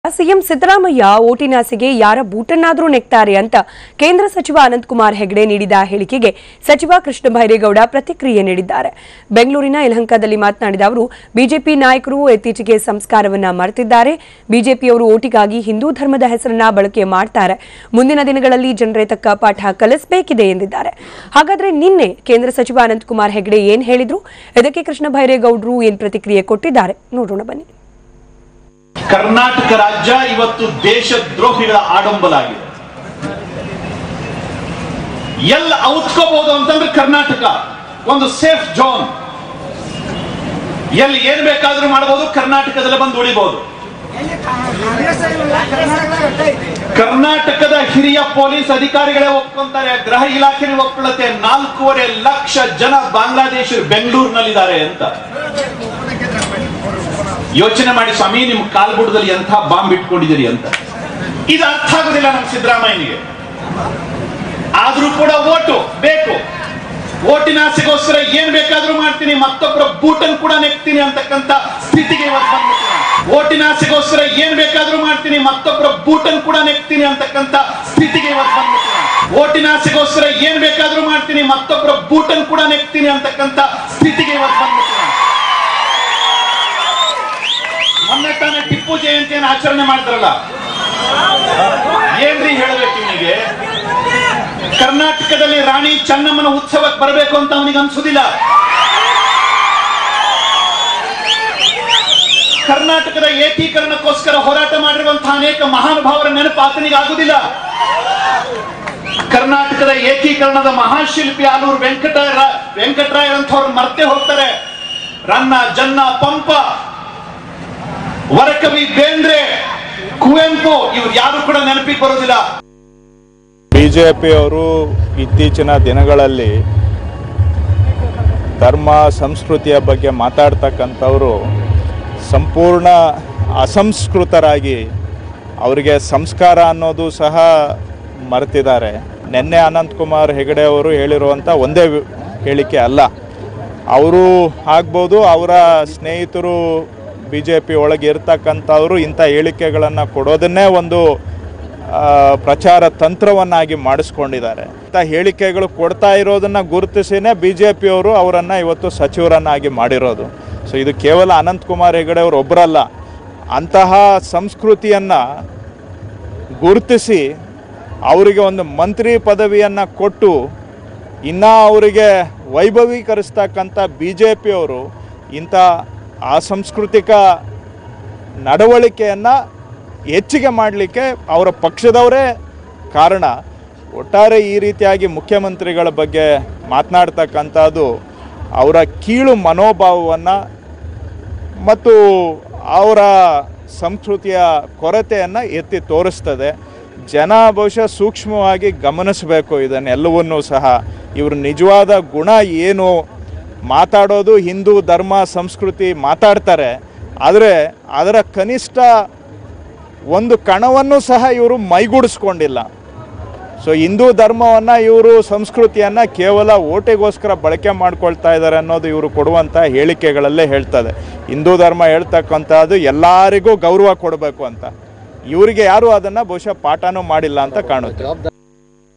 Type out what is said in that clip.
CM Siddaramaiah ಓಟಿನಾಸಿಗೆ ಯಾರ ಬೂಟನ್ನಾದರೂ ನೆಕ್ತಾರೆ ಅಂತ ಕೇಂದ್ರ ಸಚಿವ ಅನಂತಕುಮಾರ್ ಹೆಗಡೆ ನೀಡಿದ ಹೇಳಿಕೆಗೆ ಸಚಿವ ಕೃಷ್ಣ ಬೈರೇಗೌಡ ಪ್ರತಿಕ್ರಿಯೆ ನೀಡಿದ್ದಾರೆ ಬೆಂಗಳೂರಿನ ಯಲಹಂಕದಲ್ಲಿ ಮಾತನಾಡಿದ ಅವರು ಬಿಜೆಪಿ ನಾಯಕರು ಇತ್ತೀಚೆಗೆ ಸಂಸ್ಕಾರವನ್ನ ಮರೆತಿದ್ದಾರೆ ಬಿಜೆಪಿಯವರು ಓಟಿಗಾಗಿ ಹಿಂದೂ ಧರ್ಮದ ಹೆಸರನ್ನ ಬಳಕೆ ಮಾಡ್ತಾರೆ ಮುಂದಿನ ದಿನಗಳಲ್ಲಿ ಜನರೇ ತಕ್ಕ ಪಾಠ ಕಲಿಸಬೇಕಿದೆ ಎಂದಿದ್ದಾರೆ ಹಾಗಾದ್ರೆ ನಿನ್ನೆ ಕೇಂದ್ರ ಸಚಿವ ಅನಂತಕುಮಾರ್ ಹೆಗಡೆ ಏನ್ ಹೇಳಿದ್ರು ಇದಕ್ಕೆ ಕೃಷ್ಣ ಬೈರೇಗೌಡರು ಏನ್ ಪ್ರತಿಕ್ರಿಯೆ ಕೊಟ್ಟಿದ್ದಾರೆ ನೋಡೋಣ ಬನ್ನಿ ಕರ್ನಾಟಕ ರಾಜ್ಯ ಇವತ್ತು ದೇಶದ್ರೋಹಿಗಳ ಆಡಂಬಲಾಗಿದೆ ಎಲ್ಲ ಔತ್ಕೋಬಹುದು ಅಂತಂದ್ರೆ ಕರ್ನಾಟಕ ಒಂದು ಸೇಫ್ ಝೋನ್ ಎಲ್ಲಿ ಏನ್ ಬೇಕಾದ್ರೂ ಮಾಡಬಹುದು ಕರ್ನಾಟಕದಲ್ಲಿ ಬಂದು ಉಳಿಬಹುದು ಕರ್ನಾಟಕದ ಹಿರಿಯ ಪೊಲೀಸ್ ಅಧಿಕಾರಿಗಳೇ ಒಪ್ಕೊಂತಾರೆ ಗೃಹ ಇಲಾಖೆ ಒಪ್ಕೊಳ್ಳುತ್ತೆ ನಾಲ್ಕೂವರೆ ಲಕ್ಷ ಜನ ಬಾಂಗ್ಲಾದೇಶರು ಬೆಂಗಳೂರಿನಲ್ಲಿದ್ದಾರೆ ಅಂತ ಯೋಚನೆ ಮಾಡಿ ಸ್ವಾಮಿ ನಿಮ್ ಕಾಲ್ಬುಡದಲ್ಲಿ ಎಂಥ ಬಾಂಬ್ ಇಟ್ಕೊಂಡಿದ್ದೀರಿ ಅಂತ ಇದು ಅರ್ಥ ಆಗೋದಿಲ್ಲ ನಮ್ಮ ಸಿದ್ದರಾಮಯ್ಯನಿಗೆ ಆದ್ರೂ ಕೂಡ ಓಟು ಬೇಕು ಓಟಿನ ಆಸೆಗೋಸ್ಕರ ಏನ್ ಬೇಕಾದ್ರೂ ಮಾಡ್ತೀನಿ ಮತ್ತೊಬ್ಬರ ಬೂಟನ್ ಕೂಡ ನೆಕ್ತೀನಿ ಅಂತಕ್ಕಂಥ ಸ್ಥಿತಿಗೆ ಇವತ್ತು ಬಂದ್ಬಿಟ್ಟಿದೆ ಓಟಿನ ಆಸೆಗೋಸ್ಕರ ಏನ್ ಬೇಕಾದ್ರೂ ಮಾಡ್ತೀನಿ ಮತ್ತೊಬ್ಬರ ಬೂಟನ್ ಕೂಡ ನೆಕ್ತೀನಿ ಅಂತಕ್ಕಂಥ ಸ್ಥಿತಿಗೆ ಇವತ್ತು ಬಂದ್ಬಿಟ್ಟಿದೆ ಓಟಿನ ಆಸೆಗೋಸ್ಕರ ಏನ್ ಬೇಕಾದ್ರೂ ಮಾಡ್ತೀನಿ ಮತ್ತೊಬ್ಬರ ಬೂಟನ್ ಕೂಡ ನೆಕ್ತೀನಿ ಅಂತಕ್ಕಂಥ ಸ್ಥಿತಿಗೆ ಇವತ್ತು ಬಂದ್ಬಿಟ್ಟಿದೆ ಮೊನ್ನೆ ತಾನೇ ಟಿಪ್ಪು ಜಯಂತಿಯನ್ನು ಆಚರಣೆ ಮಾಡಿದ್ರಲ್ಲ ಏನ್ರಿ ಹೇಳಬೇಕು ಇವನಿಗೆ ಕರ್ನಾಟಕದಲ್ಲಿ ರಾಣಿ ಚೆನ್ನಮ್ಮನ ಉತ್ಸವಕ್ಕೆ ಬರಬೇಕು ಅಂತ ಅವನಿಗೆ ಅನ್ಸುದಿಲ್ಲ ಕರ್ನಾಟಕದ ಏಕೀಕರಣಕ್ಕೋಸ್ಕರ ಹೋರಾಟ ಮಾಡಿರುವಂತಹ ಅನೇಕ ಮಹಾನುಭಾವರ ನೆನಪು ಆತನಿಗೆ ಆಗುದಿಲ್ಲ ಕರ್ನಾಟಕದ ಏಕೀಕರಣದ ಮಹಾಶಿಲ್ಪಿ ಆಲೂರು ವೆಂಕಟರಾಯ ವೆಂಕಟರಾಯ ಅಂತವ್ರು ಮರ್ತೆ ಹೋಗ್ತಾರೆ ರನ್ನ ಜನ್ನ ಪಂಪ ವರಕವಿ ಬೇಂದ್ರೆ ಕುವೆಂಪು ಇವ್ರು ಯಾರು ಕೂಡ ನೆನಪಿಗೆ ಬರೋದಿಲ್ಲ ಬಿಜೆಪಿಯವರು ಇತ್ತೀಚಿನ ದಿನಗಳಲ್ಲಿ ಧರ್ಮ ಸಂಸ್ಕೃತಿಯ ಬಗ್ಗೆ ಮಾತಾಡ್ತಕ್ಕಂಥವರು ಸಂಪೂರ್ಣ ಅಸಂಸ್ಕೃತರಾಗಿ ಅವರಿಗೆ ಸಂಸ್ಕಾರ ಅನ್ನೋದು ಸಹ ಮರೆತಿದ್ದಾರೆ ನಿನ್ನೆ ಅನಂತಕುಮಾರ್ ಹೆಗಡೆ ಅವರು ಹೇಳಿರುವಂಥ ಒಂದೇ ವಿ- ಹೇಳಿಕೆ ಅಲ್ಲ ಅವರು ಆಗ್ಬೋದು ಅವರ ಸ್ನೇಹಿತರು ಬಿ ಜೆ ಪಿ ಒಳಗೆ ಇರ್ತಕ್ಕಂಥವ್ರು ಇಂಥ ಹೇಳಿಕೆಗಳನ್ನು ಕೊಡೋದನ್ನೇ ಒಂದು ಆ, ಪ್ರಚಾರ ತಂತ್ರವನ್ನಾಗಿ ಮಾಡಿಸ್ಕೊಂಡಿದ್ದಾರೆ ಇಂಥ ಹೇಳಿಕೆಗಳು ಕೊಡ್ತಾ ಇರೋದನ್ನ ಗುರುತಿಸಿನೇ ಬಿ ಜೆ ಪಿಯವರು ಅವರನ್ನು ಇವತ್ತು ಸಚಿವರನ್ನಾಗಿ ಮಾಡಿರೋದು ಸೊ ಇದು ಕೇವಲ ಅನಂತಕುಮಾರ್ ಹೆಗಡೆ ಅವರು ಒಬ್ಬರಲ್ಲ ಅಂತಹ ಸಂಸ್ಕೃತಿಯನ್ನು ಗುರುತಿಸಿ ಅವರಿಗೆ ಒಂದು ಮಂತ್ರಿ ಪದವಿಯನ್ನು ಕೊಟ್ಟು ಇನ್ನು ಅವರಿಗೆ ವೈಭವೀಕರಿಸ್ತಕ್ಕಂಥ ಬಿ ಜೆ ಪಿಯವರು ಇಂಥ ಅಸಾಂಸ್ಕೃತಿಕ ನಡವಳಿಕೆಯನ್ನು ಹೆಚ್ಚಿಗೆ ಮಾಡಲಿಕ್ಕೆ ಅವರ ಪಕ್ಷದವರೇ ಕಾರಣ ಒಟ್ಟಾರೆ ಈ ರೀತಿಯಾಗಿ ಮುಖ್ಯಮಂತ್ರಿಗಳ ಬಗ್ಗೆ ಮಾತನಾಡ್ತಕ್ಕಂಥದ್ದು ಅವರ ಕೀಳು ಮನೋಭಾವವನ್ನು ಮತ್ತು ಅವರ ಸಂಸ್ಕೃತಿಯ ಕೊರತೆಯನ್ನು ಎತ್ತಿ ತೋರಿಸ್ತದೆ ಜನ ಬಹುಶಃ ಸೂಕ್ಷ್ಮವಾಗಿ ಗಮನಿಸಬೇಕು ಇದನ್ನೆಲ್ಲವನ್ನೂ ಸಹ ಇವರು ನಿಜವಾದ ಗುಣ ಏನು ಮಾತಾಡೋದು ಹಿಂದೂ ಧರ್ಮ ಸಂಸ್ಕೃತಿ ಮಾತಾಡ್ತಾರೆ ಆದರೆ ಅದರ ಕನಿಷ್ಠ ಒಂದು ಕಣವನ್ನು ಸಹ ಇವರು ಮೈಗೂಡಿಸ್ಕೊಂಡಿಲ್ಲ ಸೊ ಹಿಂದೂ ಧರ್ಮವನ್ನು ಇವರು ಸಂಸ್ಕೃತಿಯನ್ನು ಕೇವಲ ಓಟಿಗೋಸ್ಕರ ಬಳಕೆ ಮಾಡ್ಕೊಳ್ತಾ ಇದ್ದಾರೆ ಅನ್ನೋದು ಇವರು ಕೊಡುವಂಥ ಹೇಳಿಕೆಗಳಲ್ಲೇ ಹೇಳ್ತದೆ ಹಿಂದೂ ಧರ್ಮ ಹೇಳ್ತಕ್ಕಂಥದ್ದು ಎಲ್ಲರಿಗೂ ಗೌರವ ಕೊಡಬೇಕು ಅಂತ ಇವರಿಗೆ ಯಾರು ಅದನ್ನು ಬಹುಶಃ ಪಾಠನೂ ಮಾಡಿಲ್ಲ ಅಂತ ಕಾಣುತ್ತೆ